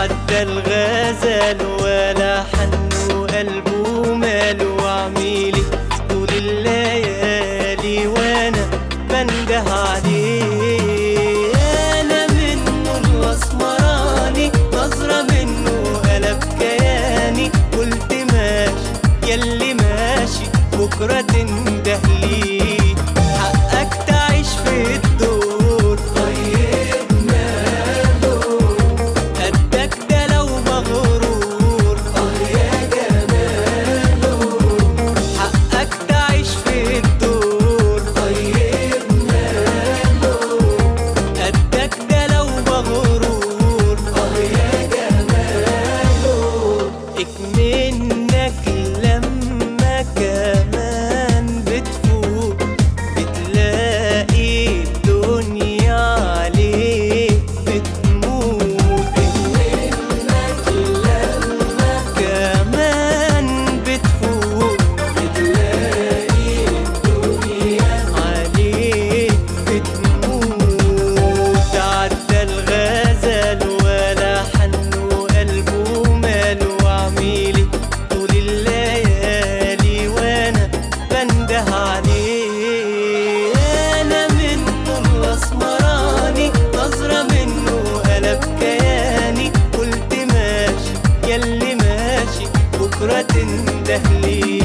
تعدى الغزل ولا حن وقلبه مال وعميلي طول الليالي وانا بنده عليه انا منه الاسمراني نظرة منه قلب كياني قلت ماشي ياللي ماشي بكرة تندهلي حقك تعيش في الدور طيب ماله قدك ده لو مغرور اه يا جماله حقك تعيش في الدور طيب ماله قدك ده لو مغرور اه يا جماله اكمنك لما كمان بتفوق بتلاقي الدنيا عليك بتموت اكمنك لما كمان بتفوق بتلاقي الدنيا عليك بتموت تعدى الغزل ولا حن وقلبه مال وعميلي طول الليالي وانا بنده عليه انا منه الاسمراني نظرة منه قلب كياني قلت ماشي ياللي ماشي بكرة تندهلي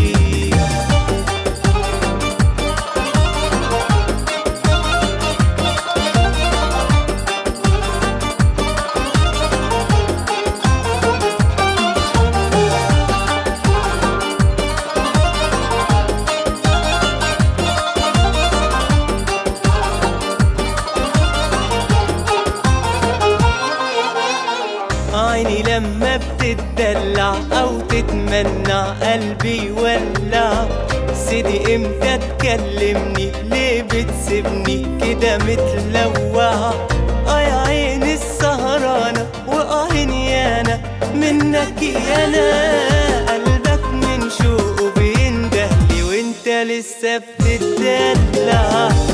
عيني لما بتتدلع او تتمنع قلبي يولع سيدي امتى تكلمني ليه بتسيبني كده متلوع اه يا عيني السهرانة واه انا منك انا قلبك من شوقه بيندهلي وانت لسه بتتدلع